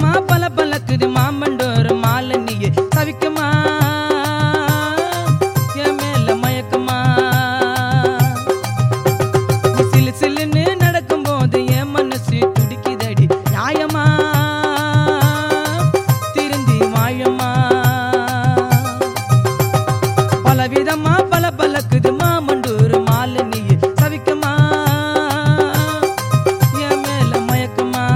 விதமா பல பலக்குது மாமண்டோர் மாலை நீயே தவிக்குமா என் மேல மயக்கமா நீ சிலு சிலுன்னு நடக்கும்போது என் மனசு துடிக்குதடி நியாயமா திருந்தி வாழமா பல விதமா பல பலக்குது மாமண்டூர் மாலை நீ சவிக்கமா என் மேல மயக்கமா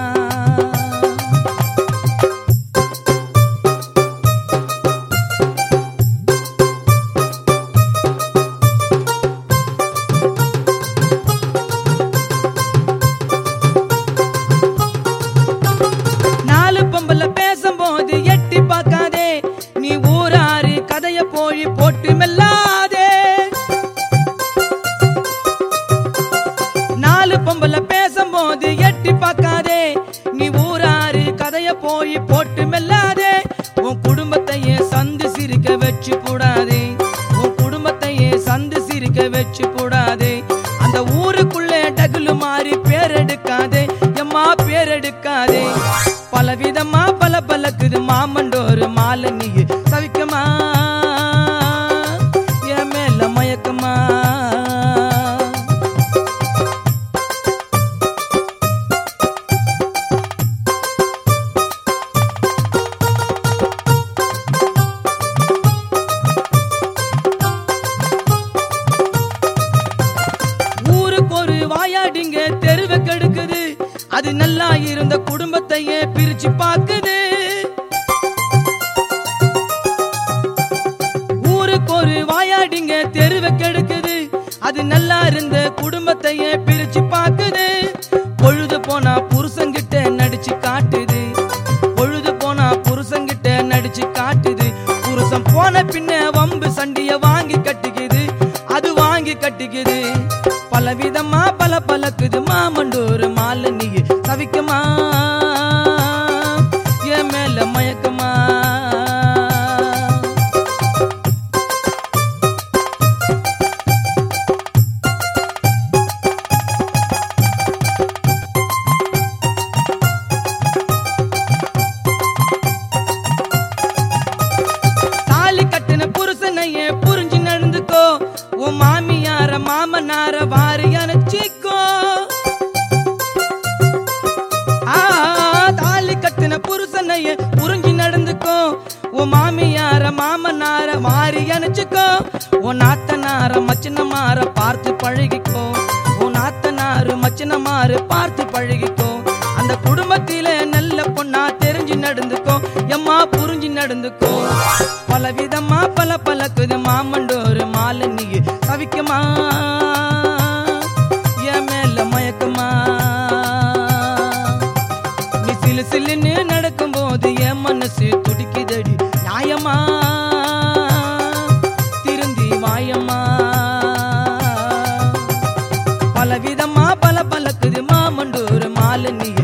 நாலு பொம்பளை பேசும்போது எட்டி பார்க்காதே நீ ஊராறு கதைய போய் போட்டு மெல்லாதே நாலு பொம்பளை பேசும்போது எட்டி பார்க்காதே நீ ஊராறு கதைய போய் போட்டு மெல்லாதே உன் குடும்பத்தையே சந்து சிரிக்க வச்சு கூடாதே உன் குடும்பத்தையே சந்து சிரிக்க வச்சு கூடாதே அந்த ஊருக்குள்ளே டகுலு மாறி பேரெடுக்காதே எம்மா பேரெடுக்காதே பல விதமா பல பலக்குது மாமண்டோரு மாலை நீ சவிக்கமா என் மேல மயக்கமா ஊருக்கு ஒரு வாயாடிங்க தெருவை கெடுக்குது அது நல்லா இருந்த குடும்பத்தையே பிரிச்சு பாக்குது ஊருக்கு ஒரு வாயாடிங்க தெருவை கெடுக்குது அது நல்லா இருந்த குடும்பத்தையே பிரிச்சு பாக்குது பொழுது போனா புருஷங்கிட்ட நடிச்சு காட்டுது பொழுது போனா புருஷங்கிட்ட நடிச்சு காட்டுது புருஷன் போன பின்ன வம்பு சண்டிய வாங்கி கட்டிக்குது அது வாங்கி கட்டிக்குது பல விதமா பல பலக்குது மாமண்டூர் மாலை நீ தவிக்கமா என் மேல மயக்கமா தாலி கட்டின புருஷனையே புரிஞ்சு நடந்துக்கோ உன் மாமியார மாமனார வாரி அணைச்சிக்கோ ஆ, தாலி கட்டின புருஷனையே புரிஞ்சு நடந்துக்கோ உன் மாமியார மாமனார வாரி அணைச்சிக்கோ உன் நாத்தனார மச்சினமார பார்த்து பழகிக்கோ உன் நாத்தனாரு மச்சினமாரு பார்த்து பழகிக்கோ அந்த குடும்பத்தில நல்ல பொண்ணா தெரிஞ்சு நடந்துக்கோ எம்மா புரிஞ்சு நடந்துக்கோ பல விதமா பல பலக்குது மாமண்டோரு மாலை நீ தவிக்கமா என் மேல மயக்கமா நீ சிலு சிலுன்னு நடக்கும்போது என் மனசு துடிக்குதடி நியாயமா திருந்தி வாயம்மா பல விதமா பல பலக்குது மாமண்டூர் மாலை நீ